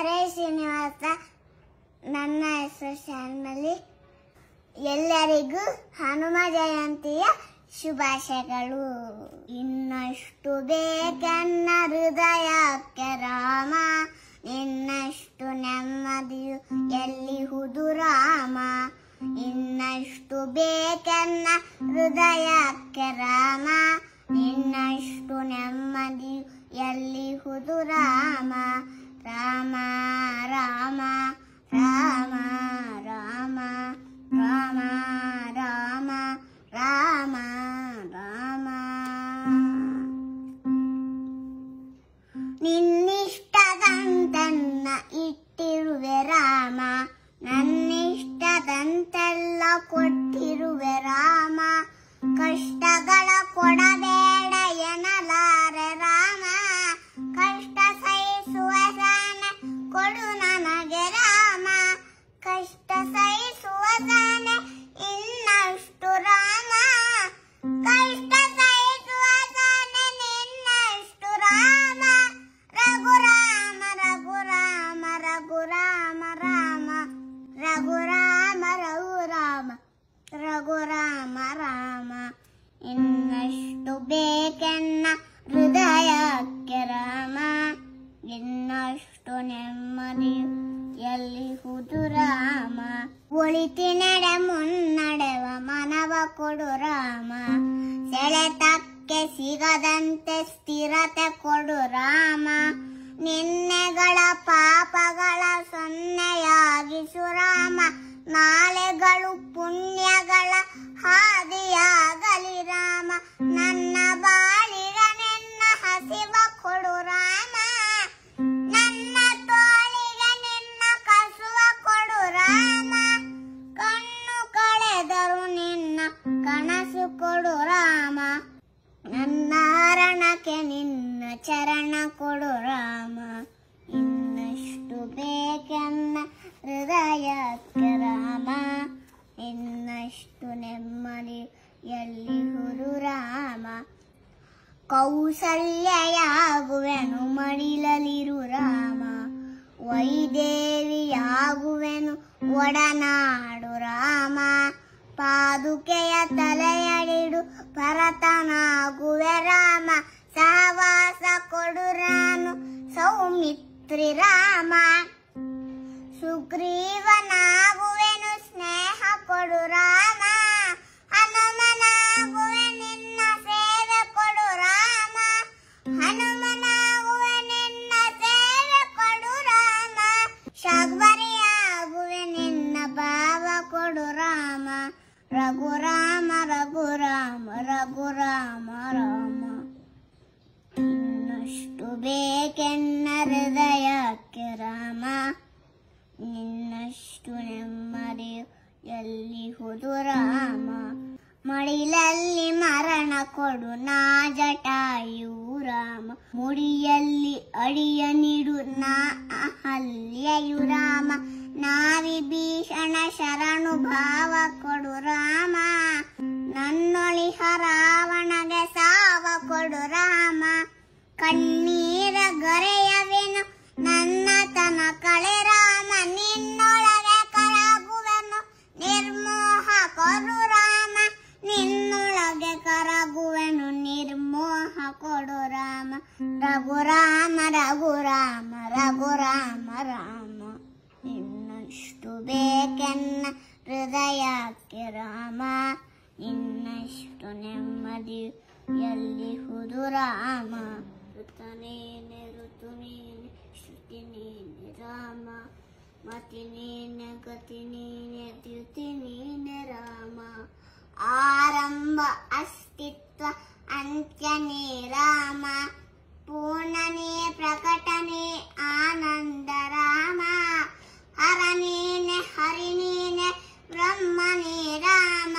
ಹರೇ ಶ್ರೀನಿವಾಸ ನನ್ನ ಹೆಸರು ಶಾನ್ಮಲಿ ಎಲ್ಲರಿಗೂ ಹನುಮ ಜಯಂತಿಯ ಶುಭಾಶಯಗಳು ಇನ್ನಷ್ಟು ಬೇಕನ್ನ ಹೃದಯಕ್ಕೆ ರಾಮ ನಿನ್ನಷ್ಟು ನೆಮ್ಮದಿಯು ಎಲ್ಲಿಹುದು ರಾಮ ಇನ್ನಷ್ಟು ಬೇಕನ್ನ ಹೃದಯಕ್ಕೆ ರಾಮ ನಿನ್ನಷ್ಟು ನೆಮ್ಮದಿಯು ಎಲ್ಲಿಹುದು ರಾಮ ರಾಮ ರಾಮ ರಾಮ ರಾಮ ರಾಮ ರಾಮ ರಾಮ ರಾಮ ನಿನ್ನಿಷ್ಟದಂತನ್ನ ಇಟ್ಟಿರುವೆ ರಾಮ ನನ್ನಿಷ್ಟದಂತೆಲ್ಲ ಕೊಟ್ಟಿರುವೆ ರಾಮ ಕಷ್ಟಗಳ ಕೊಡಬೇಡ ಎನ್ನಲಾರೆ ರಾಮ ಕಷ್ಟ ಸಹಿಸುವ ಸಾನೆ ಕೊಡು ನನಗೆ ರಾಮ ಕಷ್ಟ ಸಹಿಸುವ ಸಾನೆ ಇನ್ನಷ್ಟು ರಾಮ ಕಷ್ಟ ಸಹಿಸುವ ಸಾನೆ ನಿನ್ನಷ್ಟು ರಾಮ ರಘು ರಾಮ ರಘು ರಾಮ ರಘು ರಾಮ ರಾಮ ರಘು ರಾಮ ರಘು ರಾಮ ರಘು ರಾಮ ರಾಮ ಇನ್ನಷ್ಟು ಬೇಕೆನ್ನ ಹೃದಯಕ್ಕೆ ರಾಮ ಇನ್ನಷ್ಟು ನೆಮ್ಮದಿಯು ಎಲ್ಲಿಹುದು ರಾಮ ಒಳಿತಿ ನಡೆ ಮುನ್ನಡೆವ ಮನವ ಕೊಡು ರಾಮ ಸೆಳೆತಕ್ಕೆ ಸಿಗದಂತೆ ಸ್ಥಿರತೆ ಕೊಡು ರಾಮ ನಿನ್ನೆಗಳ ಪಾಪಗಳ ಸೊನ್ನೆಯಾಗಿಸು ರಾಮ ನಾಳೆಗಳು ಪುಣ್ಯಗಳ ಹಾದಿಯಾಗಲಿ ರಾಮ ನನ್ನ ಬಾಳಿಗ ನಿನ್ನ ಹಸಿವ ಕೊಡು ರಾಮ ನನ್ನ ತೋಳಿಗೆ ನಿನ್ನ ಕಸುವ ಕೊಡು ರಾಮ ಕಣ್ಣು ಕಳೆದರು ನಿನ್ನ ಕನಸು ಕೊಡು ರಾಮ ನನ್ನ ಹರಣಕ್ಕೆ ನಿನ್ನ ಚರಣ ಕೊಡು ರಾಮ ಇನ್ನಷ್ಟು ಬೇಕೆನ್ನ ಹೃದಯಕ್ಕೆ ರಾಮ ಇನ್ನಷ್ಟು ನೆಮ್ಮದಿ ಎಲ್ಲಿಹುದು ರಾಮ ಕೌಸಲ್ಯಯಾಗುವೆನು ಮಡಿಲಲಿರು ರಾಮ ವೈದೇವಿಯಾಗುವೆನು ಒಡನಾಡು ರಾಮ ಪಾದುಕೆಯ ತಲೆಯಡಿಡು ಭರತನಾಗುವೆ ರಾಮ ಸಹವಾಸ ಕೊಡು ರಾನು ಸೌಮಿತ್ರಿ ರಾಮ ಸುಗ್ರೀವನಾಗುವೆನು ಸ್ನೇಹ ಕೊಡು ರಾಮ ಹನುಮನಾಗುವೆ ನಿನ್ನ ಸೇವೆ ಕೊಡು ರಾಮ ಹನುಮನಾಗುವೆ ನಿನ್ನ ಸೇವೆ ಕೊಡು ರಾಮ ಶಗ್ವರಿಯಾಗುವೆ ನಿನ್ನ ಭಾವ ಕೊಡು ರಾಮ ರಘುರಾಮ ರಘುರಾಮ ರಘುರಾಮ ರಾಮ ಇನ್ನಷ್ಟು ಬೇಕೆನ್ನ ಹೃದಯಕ್ಕೆ ರಾಮ ನಿನ್ನಷ್ಟು ನೆಮ್ಮದಿಯು ಎಲ್ಲಿಹುದು ರಾಮ ಮಡಿಲಲ್ಲಿ ಮರಣ ಕೊಡು ನಾ ಜಟಾಯು ರಾಮ ಮುಡಿಯಲ್ಲಿ ಅಡಿಯ ನೀಡು ನಾ ಅಹಲ್ಯಯು ರಾಮ ನಾವಿಭೀಷಣ ಶರಣು ಭಾವ ಕೊಡು ರಾಮ ನನ್ನೊಳಿಹ ರಾವಣಗೆ ಸಾವ ಕೊಡು ರಾಮ ಕಣ್ಣೀರ ಗರೆಯವೆನು ನನ್ನ ತನ ಕಳೆ ರಾಮ ನಿನ್ನೊಳಗೆ ಕರಗುವೆನು ನಿರ್ಮೋಹ ಕೊಡು ರಾಮ ನಿನ್ನೊಳಗೆ ಕರಗುವೆನು ನಿರ್ಮೋಹ ಕೊಡು ರಾಮ ರಘುರಾಮ ರಘುರಾಮ ರಘುರಾಮ ರಾಮ ಇನ್ನಷ್ಟು ಬೇಕೆನ್ನ ಹೃದಯಕ್ಕೆ ರಾಮ ಇನ್ನಷ್ಟು ನೆಮ್ಮದಿ ಎಲ್ಲಿಹುದು ರಾಮ ಋತ ನೀನೆ ಋತು ನೀನೆ ಶ್ರುತಿ ನೀನೆ ರಾಮ ಮತಿ ನೀನೆ ಗತಿ ನೀನೆ ದ್ಯುತಿ ನೀನೆ ರಾಮ ಆರಂಭ ಅಸ್ತಿತ್ವ ಅಂತ್ಯನೇ ರಾಮ ಪೂರ್ಣನೇ ಪ್ರಕಟನೆ ಆನಂದ ರಾಮ ಹರನೇನೆ ಹರಿನೇನೆ ಬ್ರಹ್ಮನೇ ರಾಮ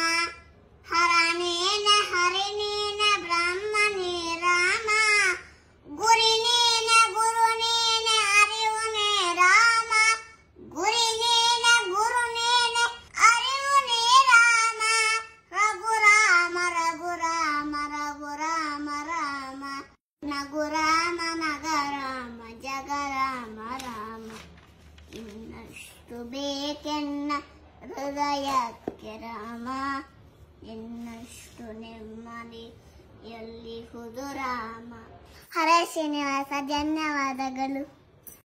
ಹರನೇನೆ ಹರಿನೇನೆ ಬ್ರಹ್ಮನೇ ರಾಮ ಗುರಿ ನೀನೆ ಗುರು ನೀನೆ ಅರಿವುನೇ ರಾಮ ಗುರಿ ನೀನೆ ಗುರು ನೀನೆ ಅರಿವುನೇ ರಾಮ ರಘುರಾಮ ರಘುರಾಮ ರಘುರಾಮ ರಾಮ ನಗುರಾಮ ನಗರಾಮ ಜಗರಾಮ ರಾಮ ಬೇಕೆನ್ನ ಹೃದಯಕ್ಕೆ ರಾಮ ಇನ್ನಷ್ಟು ನೆಮ್ಮದಿ ಎಲ್ಲಿ ಹುದು ರಾಮ ಹರೇ ಶ್ರೀನಿವಾಸ ಧನ್ಯವಾದಗಳು